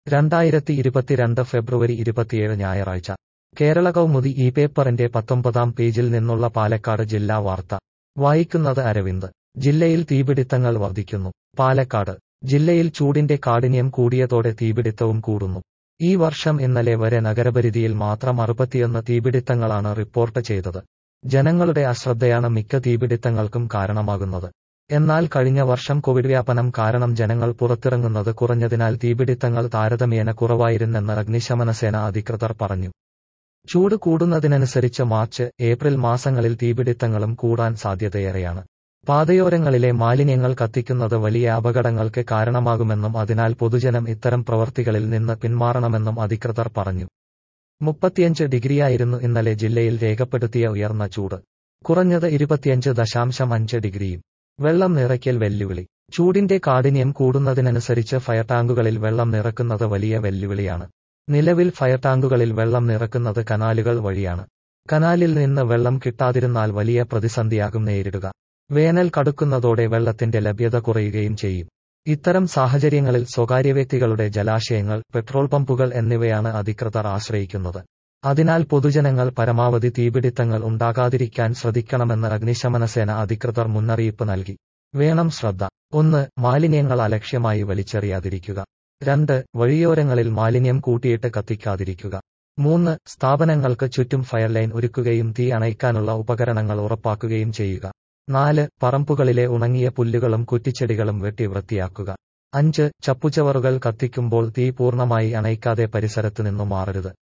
രണ്ടായിരത്തി ഇരുപത്തിരണ്ട് ഫെബ്രുവരി ഇരുപത്തിയേഴ് ഞായറാഴ്ച കേരള കൗമുദി ഈ പേപ്പറിന്റെ പത്തൊമ്പതാം പേജിൽ നിന്നുള്ള പാലക്കാട് ജില്ലാ വാർത്ത വായിക്കുന്നത് അരവിന്ദ് ജില്ലയിൽ തീപിടിത്തങ്ങൾ വർദ്ധിക്കുന്നു പാലക്കാട് ജില്ലയിൽ ചൂടിന്റെ കാഠിന്യം കൂടിയതോടെ തീപിടിത്തവും കൂടുന്നു ഈ വർഷം ഇന്നലെ വരെ നഗരപരിധിയിൽ മാത്രം അറുപത്തിയൊന്ന് തീപിടിത്തങ്ങളാണ് റിപ്പോർട്ട് ചെയ്തത് ജനങ്ങളുടെ അശ്രദ്ധയാണ് മിക്ക തീപിടിത്തങ്ങൾക്കും കാരണമാകുന്നത് എന്നാൽ കഴിഞ്ഞ വർഷം കോവിഡ് വ്യാപനം കാരണം ജനങ്ങൾ പുറത്തിറങ്ങുന്നത് കുറഞ്ഞതിനാൽ തീപിടിത്തങ്ങൾ താരതമ്യേന കുറവായിരുന്നെന്ന് അഗ്നിശമനസേന അധികൃതർ പറഞ്ഞു ചൂട് കൂടുന്നതിനനുസരിച്ച് മാർച്ച് ഏപ്രിൽ മാസങ്ങളിൽ തീപിടിത്തങ്ങളും കൂടാൻ സാധ്യതയേറെയാണ് പാതയോരങ്ങളിലെ മാലിന്യങ്ങൾ കത്തിക്കുന്നത് വലിയ അപകടങ്ങൾക്ക് കാരണമാകുമെന്നും അതിനാൽ പൊതുജനം ഇത്തരം പ്രവർത്തികളിൽ നിന്ന് പിന്മാറണമെന്നും അധികൃതർ പറഞ്ഞു മുപ്പത്തിയഞ്ച് ഡിഗ്രിയായിരുന്നു ഇന്നലെ ജില്ലയിൽ രേഖപ്പെടുത്തിയ ഉയർന്ന ചൂട് കുറഞ്ഞത് ഇരുപത്തിയഞ്ച് ദശാംശം അഞ്ച് ഡിഗ്രിയും വെള്ളം നിറയ്ക്കൽ വെല്ലുവിളി ചൂടിന്റെ കാഠിന്യം കൂടുന്നതിനനുസരിച്ച് ഫയർ ടാങ്കുകളിൽ വെള്ളം നിറക്കുന്നത് വലിയ വെല്ലുവിളിയാണ് നിലവിൽ ഫയർ ടാങ്കുകളിൽ വെള്ളം നിറക്കുന്നത് കനാലുകൾ വഴിയാണ് കനാലിൽ നിന്ന് വെള്ളം കിട്ടാതിരുന്നാൽ വലിയ പ്രതിസന്ധിയാകും നേരിടുക വേനൽ കടുക്കുന്നതോടെ വെള്ളത്തിന്റെ ലഭ്യത കുറയുകയും ചെയ്യും ഇത്തരം സാഹചര്യങ്ങളിൽ സ്വകാര്യ വ്യക്തികളുടെ ജലാശയങ്ങൾ പെട്രോൾ പമ്പുകൾ എന്നിവയാണ് അധികൃതർ ആശ്രയിക്കുന്നത് അതിനാൽ പൊതുജനങ്ങൾ പരമാവധി തീപിടിത്തങ്ങൾ ഉണ്ടാകാതിരിക്കാൻ ശ്രദ്ധിക്കണമെന്ന് അഗ്നിശമനസേന അധികൃതർ മുന്നറിയിപ്പ് നൽകി വേണം ശ്രദ്ധ ഒന്ന് മാലിന്യങ്ങൾ അലക്ഷ്യമായി വലിച്ചെറിയാതിരിക്കുക രണ്ട് വഴിയോരങ്ങളിൽ മാലിന്യം കൂട്ടിയിട്ട് കത്തിക്കാതിരിക്കുക മൂന്ന് സ്ഥാപനങ്ങൾക്ക് ചുറ്റും ഫയർലൈൻ ഒരുക്കുകയും തീ അണയ്ക്കാനുള്ള ഉപകരണങ്ങൾ ഉറപ്പാക്കുകയും ചെയ്യുക നാല് പറമ്പുകളിലെ ഉണങ്ങിയ പുല്ലുകളും കുറ്റിച്ചെടികളും വെട്ടി വൃത്തിയാക്കുക അഞ്ച് ചപ്പുചവറുകൾ കത്തിക്കുമ്പോൾ തീ പൂർണ്ണമായി അണയ്ക്കാതെ പരിസരത്ത് നിന്നു മാറരുത്